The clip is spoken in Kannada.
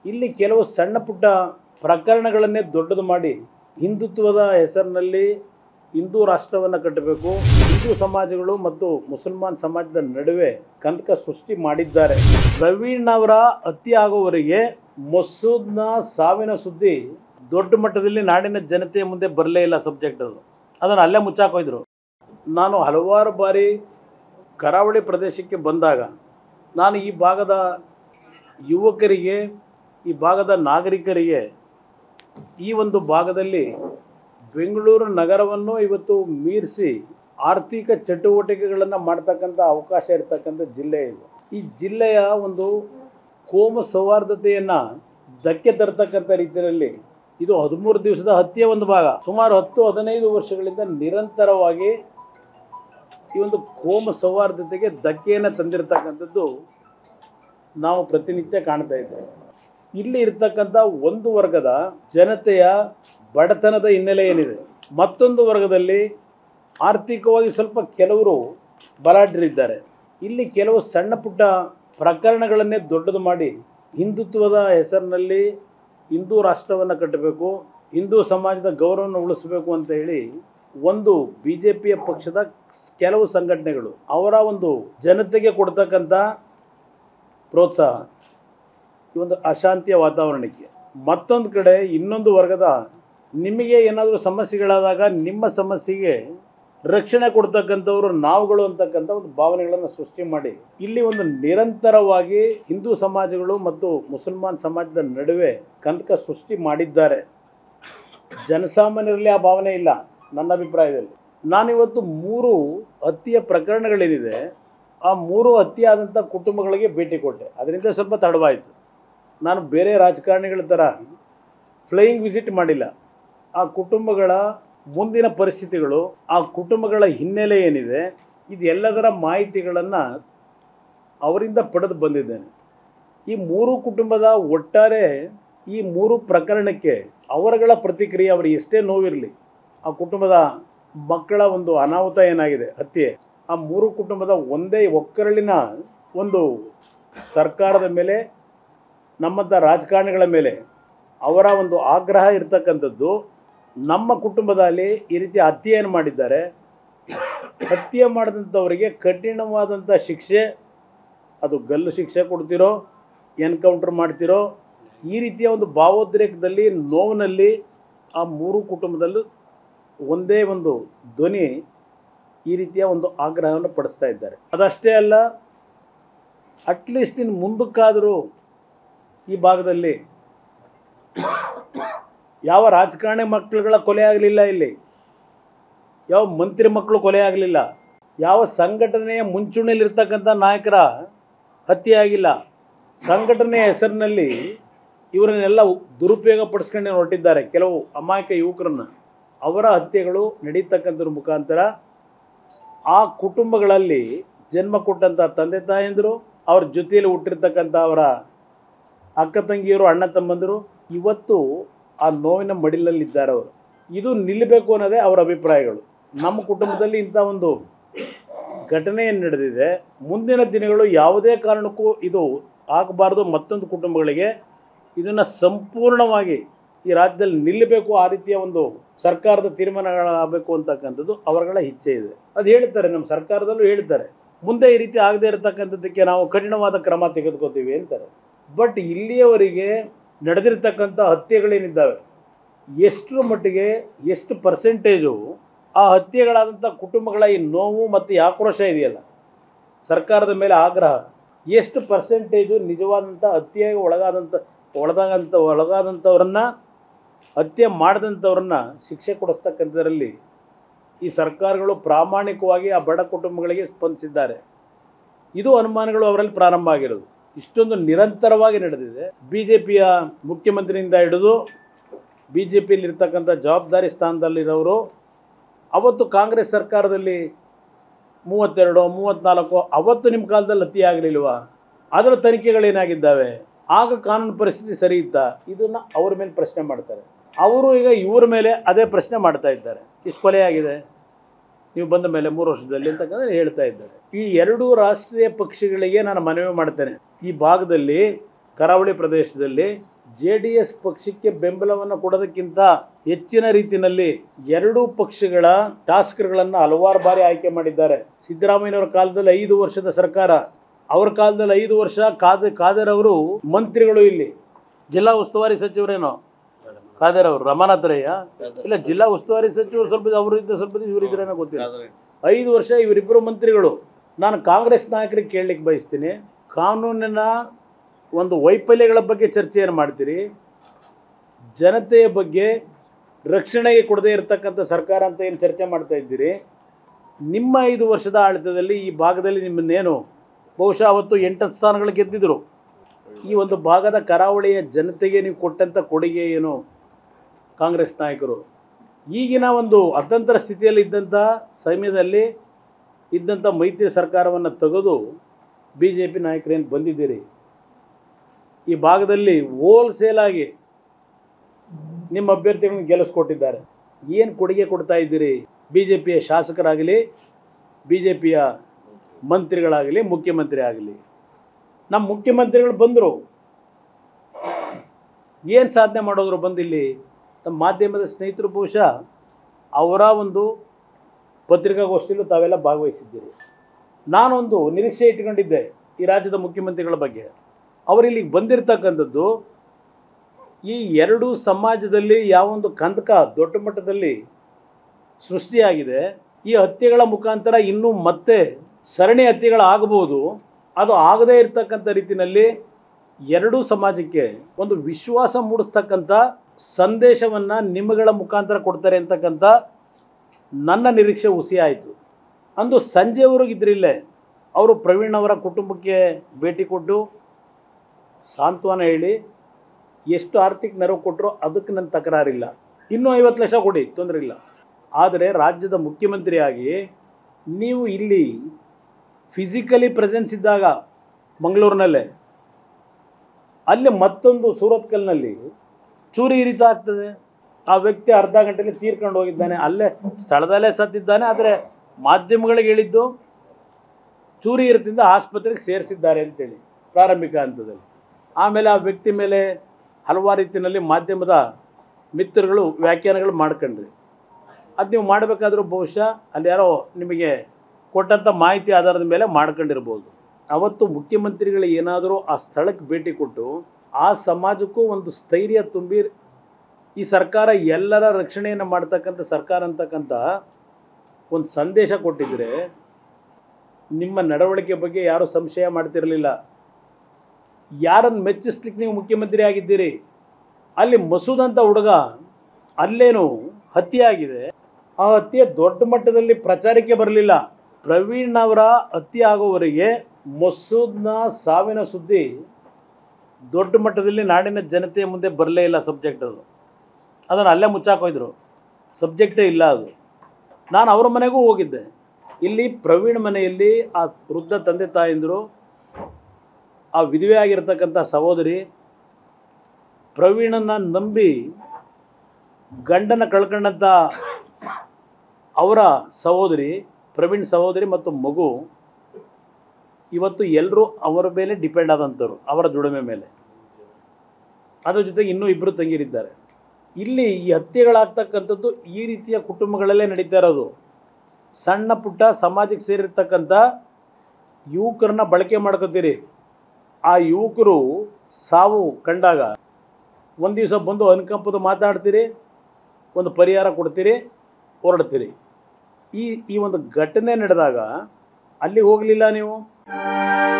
ಇಲ್ಲಿ ಕೆಲವು ಸಣ್ಣ ಪುಟ್ಟ ಪ್ರಕರಣಗಳನ್ನೇ ದೊಡ್ಡದು ಮಾಡಿ ಹಿಂದುತ್ವದ ಹೆಸರಿನಲ್ಲಿ ಹಿಂದೂ ರಾಷ್ಟ್ರವನ್ನು ಕಟ್ಟಬೇಕು ಹಿಂದೂ ಸಮಾಜಗಳು ಮತ್ತು ಮುಸಲ್ಮಾನ್ ಸಮಾಜದ ನಡುವೆ ಕಂದಕ ಸೃಷ್ಟಿ ಮಾಡಿದ್ದಾರೆ ಪ್ರವೀಣ್ ಅವರ ಹತ್ಯೆ ಆಗುವವರೆಗೆ ಮಸೂದ್ನ ಸಾವಿನ ಸುದ್ದಿ ದೊಡ್ಡ ಮಟ್ಟದಲ್ಲಿ ನಾಡಿನ ಜನತೆಯ ಮುಂದೆ ಬರಲೇ ಇಲ್ಲ ಸಬ್ಜೆಕ್ಟ್ ಅದು ಅದನ್ನು ಅಲ್ಲೇ ಮುಚ್ಚಾಕೋಯ್ದರು ನಾನು ಹಲವಾರು ಬಾರಿ ಕರಾವಳಿ ಪ್ರದೇಶಕ್ಕೆ ಬಂದಾಗ ನಾನು ಈ ಭಾಗದ ಯುವಕರಿಗೆ ಈ ಭಾಗದ ನಾಗರಿಕರಿಗೆ ಈ ಒಂದು ಭಾಗದಲ್ಲಿ ಬೆಂಗಳೂರು ನಗರವನ್ನು ಇವತ್ತು ಮೀರಿಸಿ ಆರ್ಥಿಕ ಚಟುವಟಿಕೆಗಳನ್ನು ಮಾಡ್ತಕ್ಕಂಥ ಅವಕಾಶ ಇರ್ತಕ್ಕಂಥ ಜಿಲ್ಲೆ ಇದು ಈ ಜಿಲ್ಲೆಯ ಒಂದು ಕೋಮು ಸೌಹಾರ್ದತೆಯನ್ನು ಧಕ್ಕೆ ತರ್ತಕ್ಕಂಥ ರೀತಿಯಲ್ಲಿ ಇದು ಹದಿಮೂರು ದಿವಸದ ಹತ್ಯೆ ಒಂದು ಭಾಗ ಸುಮಾರು ಹತ್ತು ಹದಿನೈದು ವರ್ಷಗಳಿಂದ ನಿರಂತರವಾಗಿ ಈ ಒಂದು ಕೋಮು ಸೌಹಾರ್ದತೆಗೆ ಧಕ್ಕೆಯನ್ನು ತಂದಿರತಕ್ಕಂಥದ್ದು ನಾವು ಪ್ರತಿನಿತ್ಯ ಕಾಣ್ತಾ ಇದ್ದೇವೆ ಇಲ್ಲಿ ಇರ್ತಕ್ಕಂಥ ಒಂದು ವರ್ಗದ ಜನತೆಯ ಬಡತನದ ಹಿನ್ನೆಲೆ ಏನಿದೆ ಮತ್ತೊಂದು ವರ್ಗದಲ್ಲಿ ಆರ್ಥಿಕವಾಗಿ ಸ್ವಲ್ಪ ಕೆಲವರು ಬಲಾಢ್ಯರಿದ್ದಾರೆ ಇಲ್ಲಿ ಕೆಲವು ಸಣ್ಣ ಪುಟ್ಟ ಪ್ರಕರಣಗಳನ್ನೇ ದೊಡ್ಡದು ಮಾಡಿ ಹಿಂದುತ್ವದ ಹೆಸರಿನಲ್ಲಿ ಹಿಂದೂ ರಾಷ್ಟ್ರವನ್ನು ಕಟ್ಟಬೇಕು ಹಿಂದೂ ಸಮಾಜದ ಗೌರವವನ್ನು ಉಳಿಸಬೇಕು ಅಂತ ಹೇಳಿ ಒಂದು ಬಿ ಜೆ ಪಿಯ ಪಕ್ಷದ ಕೆಲವು ಸಂಘಟನೆಗಳು ಅವರ ಒಂದು ಜನತೆಗೆ ಕೊಡ್ತಕ್ಕಂಥ ಪ್ರೋತ್ಸಾಹ ಈ ಒಂದು ಅಶಾಂತಿಯ ವಾತಾವರಣಕ್ಕೆ ಮತ್ತೊಂದು ಕಡೆ ಇನ್ನೊಂದು ವರ್ಗದ ನಿಮಗೆ ಏನಾದರೂ ಸಮಸ್ಯೆಗಳಾದಾಗ ನಿಮ್ಮ ಸಮಸ್ಯೆಗೆ ರಕ್ಷಣೆ ಕೊಡ್ತಕ್ಕಂಥವ್ರು ನಾವುಗಳು ಅಂತಕ್ಕಂಥ ಒಂದು ಭಾವನೆಗಳನ್ನು ಸೃಷ್ಟಿ ಮಾಡಿ ಇಲ್ಲಿ ಒಂದು ನಿರಂತರವಾಗಿ ಹಿಂದೂ ಸಮಾಜಗಳು ಮತ್ತು ಮುಸಲ್ಮಾನ್ ಸಮಾಜದ ನಡುವೆ ಕಂದಕ ಸೃಷ್ಟಿ ಮಾಡಿದ್ದಾರೆ ಜನಸಾಮಾನ್ಯರಲ್ಲಿ ಆ ಭಾವನೆ ಇಲ್ಲ ನನ್ನ ಅಭಿಪ್ರಾಯದಲ್ಲಿ ನಾನಿವತ್ತು ಮೂರು ಹತ್ಯೆಯ ಪ್ರಕರಣಗಳೇನಿದೆ ಆ ಮೂರು ಹತ್ಯೆ ಆದಂಥ ಕುಟುಂಬಗಳಿಗೆ ಭೇಟಿ ಕೊಟ್ಟೆ ಅದರಿಂದ ಸ್ವಲ್ಪ ತಡವಾಯಿತು ನಾನು ಬೇರೆ ರಾಜಕಾರಣಿಗಳ ಥರ ಫ್ಲೈಯಿಂಗ್ ವಿಸಿಟ್ ಮಾಡಿಲ್ಲ ಆ ಕುಟುಂಬಗಳ ಮುಂದಿನ ಪರಿಸ್ಥಿತಿಗಳು ಆ ಕುಟುಂಬಗಳ ಹಿನ್ನೆಲೆ ಏನಿದೆ ಇದೆಲ್ಲದರ ಮಾಹಿತಿಗಳನ್ನು ಅವರಿಂದ ಪಡೆದು ಬಂದಿದ್ದೇನೆ ಈ ಮೂರು ಕುಟುಂಬದ ಒಟ್ಟಾರೆ ಈ ಮೂರು ಪ್ರಕರಣಕ್ಕೆ ಅವರುಗಳ ಪ್ರತಿಕ್ರಿಯೆ ಅವರು ಎಷ್ಟೇ ನೋವಿರಲಿ ಆ ಕುಟುಂಬದ ಮಕ್ಕಳ ಒಂದು ಅನಾಹುತ ಏನಾಗಿದೆ ಹತ್ಯೆ ಆ ಮೂರು ಕುಟುಂಬದ ಒಂದೇ ಒಕ್ಕರಳಿನ ಒಂದು ಸರ್ಕಾರದ ಮೇಲೆ ನಮ್ಮಂಥ ರಾಜಕಾರಣಿಗಳ ಮೇಲೆ ಅವರ ಒಂದು ಆಗ್ರಹ ಇರ್ತಕ್ಕಂಥದ್ದು ನಮ್ಮ ಕುಟುಂಬದಲ್ಲಿ ಈ ರೀತಿ ಹತ್ಯೆಯನ್ನು ಮಾಡಿದ್ದಾರೆ ಹತ್ಯೆ ಮಾಡಿದಂಥವರಿಗೆ ಕಠಿಣವಾದಂಥ ಶಿಕ್ಷೆ ಅದು ಗಲ್ಲು ಶಿಕ್ಷೆ ಕೊಡ್ತಿರೋ ಎನ್ಕೌಂಟರ್ ಮಾಡ್ತಿರೋ ಈ ರೀತಿಯ ಒಂದು ಭಾವೋದ್ರೇಕದಲ್ಲಿ ನೋವಿನಲ್ಲಿ ಆ ಮೂರು ಕುಟುಂಬದಲ್ಲೂ ಒಂದೇ ಒಂದು ಧ್ವನಿ ಈ ರೀತಿಯ ಒಂದು ಆಗ್ರಹವನ್ನು ಪಡಿಸ್ತಾ ಇದ್ದಾರೆ ಅದಷ್ಟೇ ಅಲ್ಲ ಅಟ್ಲೀಸ್ಟ್ ಇನ್ನು ಮುಂದಕ್ಕಾದರೂ ಈ ಭಾಗದಲ್ಲಿ ಯಾವ ರಾಜಕಾರಣಿ ಮಕ್ಕಳುಗಳ ಕೊಲೆ ಆಗಲಿಲ್ಲ ಇಲ್ಲಿ ಯಾವ ಮಂತ್ರಿ ಮಕ್ಕಳು ಕೊಲೆ ಆಗಲಿಲ್ಲ ಯಾವ ಸಂಘಟನೆಯ ಮುಂಚೂಣಿಯಲ್ಲಿರ್ತಕ್ಕಂಥ ನಾಯಕರ ಹತ್ಯೆ ಆಗಿಲ್ಲ ಸಂಘಟನೆಯ ಹೆಸರಿನಲ್ಲಿ ಇವರನ್ನೆಲ್ಲ ದುರುಪಯೋಗ ಪಡಿಸ್ಕೊಂಡು ಹೊರಟಿದ್ದಾರೆ ಕೆಲವು ಅಮಾಯಕ ಯುವಕರನ್ನ ಅವರ ಹತ್ಯೆಗಳು ನಡೀತಕ್ಕಂಥದ್ರ ಮುಖಾಂತರ ಆ ಕುಟುಂಬಗಳಲ್ಲಿ ಜನ್ಮ ಕೊಟ್ಟಂಥ ತಂದೆ ತಾಯಂದಿರು ಅವ್ರ ಜೊತೆಯಲ್ಲಿ ಹುಟ್ಟಿರ್ತಕ್ಕಂಥ ಅವರ ಅಕ್ಕ ತಂಗಿಯರು ಅಣ್ಣ ತಮ್ಮಂದಿರು ಇವತ್ತು ಆ ನೋವಿನ ಮಡಿಲಲ್ಲಿದ್ದಾರೆ ಅವರು ಇದು ನಿಲ್ಲಬೇಕು ಅನ್ನೋದೇ ಅವರ ಅಭಿಪ್ರಾಯಗಳು ನಮ್ಮ ಕುಟುಂಬದಲ್ಲಿ ಇಂಥ ಒಂದು ಘಟನೆ ಏನು ನಡೆದಿದೆ ಮುಂದಿನ ದಿನಗಳು ಯಾವುದೇ ಕಾರಣಕ್ಕೂ ಇದು ಆಗಬಾರ್ದು ಮತ್ತೊಂದು ಕುಟುಂಬಗಳಿಗೆ ಇದನ್ನು ಸಂಪೂರ್ಣವಾಗಿ ಈ ರಾಜ್ಯದಲ್ಲಿ ನಿಲ್ಲಬೇಕು ಆ ರೀತಿಯ ಒಂದು ಸರ್ಕಾರದ ತೀರ್ಮಾನಗಳಾಗಬೇಕು ಅಂತಕ್ಕಂಥದ್ದು ಅವರುಗಳ ಇಚ್ಛೆ ಇದೆ ಅದು ಹೇಳ್ತಾರೆ ನಮ್ಮ ಸರ್ಕಾರದಲ್ಲೂ ಹೇಳ್ತಾರೆ ಮುಂದೆ ಈ ರೀತಿ ಆಗದೇ ಇರತಕ್ಕಂಥದ್ದಕ್ಕೆ ನಾವು ಕಠಿಣವಾದ ಕ್ರಮ ತೆಗೆದುಕೋತೀವಿ ಅಂತಾರೆ ಬಟ್ ಇಲ್ಲಿಯವರೆಗೆ ನಡೆದಿರ್ತಕ್ಕಂಥ ಹತ್ಯೆಗಳೇನಿದ್ದಾವೆ ಎಷ್ಟರ ಮಟ್ಟಿಗೆ ಎಷ್ಟು ಪರ್ಸೆಂಟೇಜು ಆ ಹತ್ಯೆಗಳಾದಂಥ ಕುಟುಂಬಗಳ ಈ ನೋವು ಮತ್ತು ಈ ಆಕ್ರೋಶ ಇದೆಯಲ್ಲ ಸರ್ಕಾರದ ಮೇಲೆ ಆಗ್ರಹ ಎಷ್ಟು ಪರ್ಸೆಂಟೇಜು ನಿಜವಾದಂಥ ಹತ್ಯೆಗೆ ಒಳಗಾದಂಥ ಒಳಗಾದಂಥ ಒಳಗಾದಂಥವ್ರನ್ನ ಹತ್ಯೆ ಮಾಡಿದಂಥವ್ರನ್ನ ಶಿಕ್ಷೆ ಕೊಡಿಸ್ತಕ್ಕಂಥದ್ರಲ್ಲಿ ಈ ಸರ್ಕಾರಗಳು ಪ್ರಾಮಾಣಿಕವಾಗಿ ಆ ಬಡ ಕುಟುಂಬಗಳಿಗೆ ಸ್ಪಂದಿಸಿದ್ದಾರೆ ಇದು ಅನುಮಾನಗಳು ಅವರಲ್ಲಿ ಪ್ರಾರಂಭ ಆಗಿರೋದು ಇಷ್ಟೊಂದು ನಿರಂತರವಾಗಿ ನಡೆದಿದೆ ಬಿ ಜೆ ಪಿಯ ಮುಖ್ಯಮಂತ್ರಿಯಿಂದ ಹಿಡಿದು ಬಿ ಜೆ ಪಿಯಲ್ಲಿರ್ತಕ್ಕಂಥ ಜವಾಬ್ದಾರಿ ಸ್ಥಾನದಲ್ಲಿರೋರು ಅವತ್ತು ಕಾಂಗ್ರೆಸ್ ಸರ್ಕಾರದಲ್ಲಿ ಮೂವತ್ತೆರಡು ಮೂವತ್ತ್ನಾಲ್ಕು ಅವತ್ತು ನಿಮ್ಮ ಕಾಲದಲ್ಲಿ ಹತ್ಯೆ ಆಗಲಿಲ್ವಾ ಅದರ ತನಿಖೆಗಳೇನಾಗಿದ್ದಾವೆ ಆಗ ಕಾನೂನು ಪರಿಸ್ಥಿತಿ ಸರಿ ಇತ್ತಾ ಇದನ್ನು ಅವ್ರ ಮೇಲೆ ಪ್ರಶ್ನೆ ಮಾಡ್ತಾರೆ ಅವರು ಈಗ ಇವ್ರ ಮೇಲೆ ಅದೇ ಪ್ರಶ್ನೆ ಮಾಡ್ತಾ ಇದ್ದಾರೆ ಇಷ್ಟು ಕೊಲೆ ಆಗಿದೆ ನೀವು ಬಂದ ಮೇಲೆ ಮೂರು ವರ್ಷದಲ್ಲಿ ಅಂತಕ್ಕಂಥ ಹೇಳ್ತಾ ಇದ್ದಾರೆ ಈ ಎರಡೂ ರಾಷ್ಟ್ರೀಯ ಪಕ್ಷಗಳಿಗೆ ನಾನು ಮನವಿ ಮಾಡ್ತೇನೆ ಈ ಭಾಗದಲ್ಲಿ ಕರಾವಳಿ ಪ್ರದೇಶದಲ್ಲಿ ಜೆ ಡಿ ಎಸ್ ಪಕ್ಷಕ್ಕೆ ಬೆಂಬಲವನ್ನು ಕೊಡೋದಕ್ಕಿಂತ ಹೆಚ್ಚಿನ ರೀತಿಯಲ್ಲಿ ಎರಡೂ ಪಕ್ಷಗಳ ಶಾಸಕರುಗಳನ್ನು ಹಲವಾರು ಬಾರಿ ಆಯ್ಕೆ ಮಾಡಿದ್ದಾರೆ ಸಿದ್ದರಾಮಯ್ಯನವರ ಕಾಲದಲ್ಲಿ ಐದು ವರ್ಷದ ಸರ್ಕಾರ ಅವರ ಕಾಲದಲ್ಲಿ ಐದು ವರ್ಷ ಕಾದ ಖಾದರ್ ಅವರು ಮಂತ್ರಿಗಳು ಇಲ್ಲಿ ಜಿಲ್ಲಾ ಉಸ್ತುವಾರಿ ಸಚಿವರೇನೋ ಖಾದರ್ ಅವರು ರಮಾನಾಥರಯ್ಯ ಇಲ್ಲ ಜಿಲ್ಲಾ ಉಸ್ತುವಾರಿ ಸಚಿವರು ಸ್ವಲ್ಪ ಅವರು ಇದ್ದ ಸ್ವಲ್ಪ ಇವರು ಇದ್ರೇನೋ ಗೊತ್ತಿಲ್ಲ ಐದು ವರ್ಷ ಇವರಿಬ್ಬರು ಮಂತ್ರಿಗಳು ನಾನು ಕಾಂಗ್ರೆಸ್ ನಾಯಕರಿಗೆ ಕೇಳಲಿಕ್ಕೆ ಬಯಸ್ತೀನಿ ಕಾನೂನಿನ ಒಂದು ವೈಫಲ್ಯಗಳ ಬಗ್ಗೆ ಚರ್ಚೆಯನ್ನು ಮಾಡ್ತೀರಿ ಜನತೆಯ ಬಗ್ಗೆ ರಕ್ಷಣೆಗೆ ಕೊಡದೇ ಇರತಕ್ಕಂಥ ಸರ್ಕಾರ ಅಂತ ಏನು ಚರ್ಚೆ ಮಾಡ್ತಾ ಇದ್ದೀರಿ ನಿಮ್ಮ ಐದು ವರ್ಷದ ಆಡಳಿತದಲ್ಲಿ ಈ ಭಾಗದಲ್ಲಿ ನಿಮ್ಮನ್ನೇನು ಬಹುಶಃ ಅವತ್ತು ಎಂಟತ್ತು ಸ್ಥಾನಗಳು ಗೆದ್ದಿದ್ರು ಈ ಒಂದು ಭಾಗದ ಕರಾವಳಿಯ ಜನತೆಗೆ ನೀವು ಕೊಟ್ಟಂಥ ಕೊಡುಗೆ ಏನು ಕಾಂಗ್ರೆಸ್ ನಾಯಕರು ಈಗಿನ ಒಂದು ಅತಂತ್ರ ಸ್ಥಿತಿಯಲ್ಲಿ ಇದ್ದಂಥ ಸಮಯದಲ್ಲಿ ಇದ್ದಂಥ ಮೈತ್ರಿ ಸರ್ಕಾರವನ್ನು ತೆಗೆದು ಬಿ ಜೆ ಪಿ ನಾಯಕರೇನು ಬಂದಿದ್ದೀರಿ ಈ ಭಾಗದಲ್ಲಿ ಹೋಲ್ಸೇಲ್ ಆಗಿ ನಿಮ್ಮ ಅಭ್ಯರ್ಥಿಗಳನ್ನು ಗೆಲ್ಲಿಸ್ಕೊಟ್ಟಿದ್ದಾರೆ ಏನು ಕೊಡುಗೆ ಕೊಡ್ತಾ ಇದ್ದೀರಿ ಬಿ ಜೆ ಪಿಯ ಶಾಸಕರಾಗಲಿ ಬಿ ಜೆ ಪಿಯ ಮಂತ್ರಿಗಳಾಗಲಿ ಮುಖ್ಯಮಂತ್ರಿ ಆಗಲಿ ನಮ್ಮ ಮುಖ್ಯಮಂತ್ರಿಗಳು ಬಂದರು ಏನು ಸಾಧನೆ ಮಾಡೋದ್ರು ಬಂದಿಲ್ಲಿ ತಮ್ಮ ಮಾಧ್ಯಮದ ಸ್ನೇಹಿತರು ಬಹುಶಃ ಅವರ ಒಂದು ಪತ್ರಿಕಾಗೋಷ್ಠಿಯಲ್ಲೂ ತಾವೆಲ್ಲ ಭಾಗವಹಿಸಿದ್ದೀರಿ ನಾನೊಂದು ನಿರೀಕ್ಷೆ ಇಟ್ಕೊಂಡಿದ್ದೆ ಈ ರಾಜ್ಯದ ಮುಖ್ಯಮಂತ್ರಿಗಳ ಬಗ್ಗೆ ಅವರು ಇಲ್ಲಿಗೆ ಬಂದಿರತಕ್ಕಂಥದ್ದು ಈ ಎರಡು ಸಮಾಜದಲ್ಲಿ ಯಾವೊಂದು ಕಂದಕ ದೊಡ್ಡ ಮಟ್ಟದಲ್ಲಿ ಸೃಷ್ಟಿಯಾಗಿದೆ ಈ ಹತ್ಯೆಗಳ ಮುಖಾಂತರ ಇನ್ನೂ ಮತ್ತೆ ಸರಣಿ ಹತ್ಯೆಗಳಾಗಬಹುದು ಅದು ಆಗದೇ ಇರತಕ್ಕಂಥ ರೀತಿಯಲ್ಲಿ ಎರಡೂ ಸಮಾಜಕ್ಕೆ ಒಂದು ವಿಶ್ವಾಸ ಮೂಡಿಸ್ತಕ್ಕಂಥ ಸಂದೇಶವನ್ನು ನಿಮ್ಮಗಳ ಮುಖಾಂತರ ಕೊಡ್ತಾರೆ ಅಂತಕ್ಕಂಥ ನನ್ನ ನಿರೀಕ್ಷೆ ಹುಸಿ ಆಯಿತು ಅಂದು ಸಂಜೆವರೆಗಿದ್ರಿಲ್ಲೇ ಅವರು ಪ್ರವೀಣ್ ಅವರ ಕುಟುಂಬಕ್ಕೆ ಭೇಟಿ ಕೊಟ್ಟು ಸಾಂತ್ವನ ಹೇಳಿ ಎಷ್ಟು ಆರ್ಥಿಕ ನೆರವು ಕೊಟ್ಟರು ಅದಕ್ಕೆ ನನ್ನ ತಕರಾರಿಲ್ಲ ಇನ್ನೂ ಐವತ್ತು ಲಕ್ಷ ಕೊಡಿ ತೊಂದರೆ ಇಲ್ಲ ಆದರೆ ರಾಜ್ಯದ ಮುಖ್ಯಮಂತ್ರಿಯಾಗಿ ನೀವು ಇಲ್ಲಿ ಫಿಸಿಕಲಿ ಪ್ರೆಸೆನ್ಸ್ ಇದ್ದಾಗ ಮಂಗಳೂರಿನಲ್ಲೇ ಅಲ್ಲಿ ಮತ್ತೊಂದು ಸೂರತ್ಕಲ್ನಲ್ಲಿ ಚೂರಿ ಇರಿತ ಆಗ್ತದೆ ಆ ವ್ಯಕ್ತಿ ಅರ್ಧ ಗಂಟೆಗೆ ತೀರ್ಕೊಂಡು ಹೋಗಿದ್ದಾನೆ ಅಲ್ಲೇ ಸ್ಥಳದಲ್ಲೇ ಸತ್ತಿದ್ದಾನೆ ಆದರೆ ಮಾಧ್ಯಮಗಳಿಗೆ ಹೇಳಿದ್ದು ಚೂರಿ ಇರದಿಂದ ಆಸ್ಪತ್ರೆಗೆ ಸೇರಿಸಿದ್ದಾರೆ ಅಂತೇಳಿ ಪ್ರಾರಂಭಿಕ ಹಂತದಲ್ಲಿ ಆಮೇಲೆ ಆ ವ್ಯಕ್ತಿ ಮೇಲೆ ಹಲವಾರು ರೀತಿಯಲ್ಲಿ ಮಾಧ್ಯಮದ ಮಿತ್ರಗಳು ವ್ಯಾಖ್ಯಾನಗಳು ಮಾಡ್ಕೊಂಡ್ರಿ ಅದು ನೀವು ಮಾಡಬೇಕಾದ್ರೂ ಬಹುಶಃ ಅಲ್ಲಿ ಯಾರೋ ನಿಮಗೆ ಕೊಟ್ಟಂಥ ಮಾಹಿತಿ ಆಧಾರದ ಮೇಲೆ ಮಾಡ್ಕೊಂಡಿರ್ಬೋದು ಅವತ್ತು ಮುಖ್ಯಮಂತ್ರಿಗಳು ಏನಾದರೂ ಆ ಸ್ಥಳಕ್ಕೆ ಭೇಟಿ ಕೊಟ್ಟು ಆ ಸಮಾಜಕ್ಕೂ ಒಂದು ಸ್ಥೈರ್ಯ ತುಂಬಿ ಈ ಸರ್ಕಾರ ಎಲ್ಲರ ರಕ್ಷಣೆಯನ್ನು ಮಾಡ್ತಕ್ಕಂಥ ಸರ್ಕಾರ ಅಂತಕ್ಕಂಥ ಒಂದು ಸಂದೇಶ ಕೊಟ್ಟಿದ್ರೆ ನಿಮ್ಮ ನಡವಳಿಕೆ ಬಗ್ಗೆ ಯಾರೂ ಸಂಶಯ ಮಾಡ್ತಿರಲಿಲ್ಲ ಯಾರನ್ನು ಮೆಚ್ಚಿಸ್ಲಿಕ್ಕೆ ನೀವು ಮುಖ್ಯಮಂತ್ರಿ ಆಗಿದ್ದೀರಿ ಅಲ್ಲಿ ಮಸೂದ್ ಅಂತ ಹುಡುಗ ಅಲ್ಲೇನು ಹತ್ಯೆ ಆಗಿದೆ ಆ ಹತ್ಯೆ ದೊಡ್ಡ ಮಟ್ಟದಲ್ಲಿ ಪ್ರಚಾರಕ್ಕೆ ಬರಲಿಲ್ಲ ಪ್ರವೀಣ್ ಅವರ ಹತ್ಯೆ ಆಗುವವರೆಗೆ ಮಸೂದ್ನ ಸಾವಿನ ಸುದ್ದಿ ದೊಡ್ಡ ಮಟ್ಟದಲ್ಲಿ ನಾಡಿನ ಜನತೆಯ ಮುಂದೆ ಬರಲೇ ಇಲ್ಲ ಸಬ್ಜೆಕ್ಟ್ ಅದು ಅದನ್ನು ಅಲ್ಲೇ ಮುಚ್ಚಾಕೋಯ್ದರು ಸಬ್ಜೆಕ್ಟೇ ಇಲ್ಲ ಅದು ನಾನು ಅವರ ಮನೆಗೂ ಹೋಗಿದ್ದೆ ಇಲ್ಲಿ ಪ್ರವೀಣ್ ಮನೆಯಲ್ಲಿ ಆ ವೃದ್ಧ ತಂದೆ ತಾಯಂದಿರು ಆ ವಿಧವೆ ಆಗಿರ್ತಕ್ಕಂಥ ಸಹೋದರಿ ಪ್ರವೀಣನ ನಂಬಿ ಗಂಡನ ಕಳ್ಕೊಂಡಂಥ ಅವರ ಸಹೋದರಿ ಪ್ರವೀಣ್ ಸಹೋದರಿ ಮತ್ತು ಮಗು ಇವತ್ತು ಎಲ್ಲರೂ ಅವರ ಮೇಲೆ ಡಿಪೆಂಡ್ ಆದಂಥವ್ರು ಅವರ ದುಡಿಮೆ ಮೇಲೆ ಅದ್ರ ಜೊತೆಗೆ ಇನ್ನೂ ಇಬ್ಬರು ತಂಗಿರಿದ್ದಾರೆ ಇಲ್ಲಿ ಈ ಹತ್ಯೆಗಳಾಗ್ತಕ್ಕಂಥದ್ದು ಈ ರೀತಿಯ ಕುಟುಂಬಗಳಲ್ಲೇ ನಡೀತಾ ಇರೋದು ಸಣ್ಣ ಪುಟ್ಟ ಸಮಾಜಕ್ಕೆ ಸೇರಿರ್ತಕ್ಕಂಥ ಯುವಕರನ್ನ ಬಳಕೆ ಮಾಡ್ಕೋತೀರಿ ಆ ಯುವಕರು ಸಾವು ಕಂಡಾಗ ಒಂದು ದಿವಸ ಬಂದು ಅನುಕಂಪದ ಮಾತಾಡ್ತೀರಿ ಒಂದು ಪರಿಹಾರ ಕೊಡ್ತೀರಿ ಹೊರಡ್ತೀರಿ ಈ ಈ ಒಂದು ಘಟನೆ ನಡೆದಾಗ ಅಲ್ಲಿ ಹೋಗಲಿಲ್ಲ ನೀವು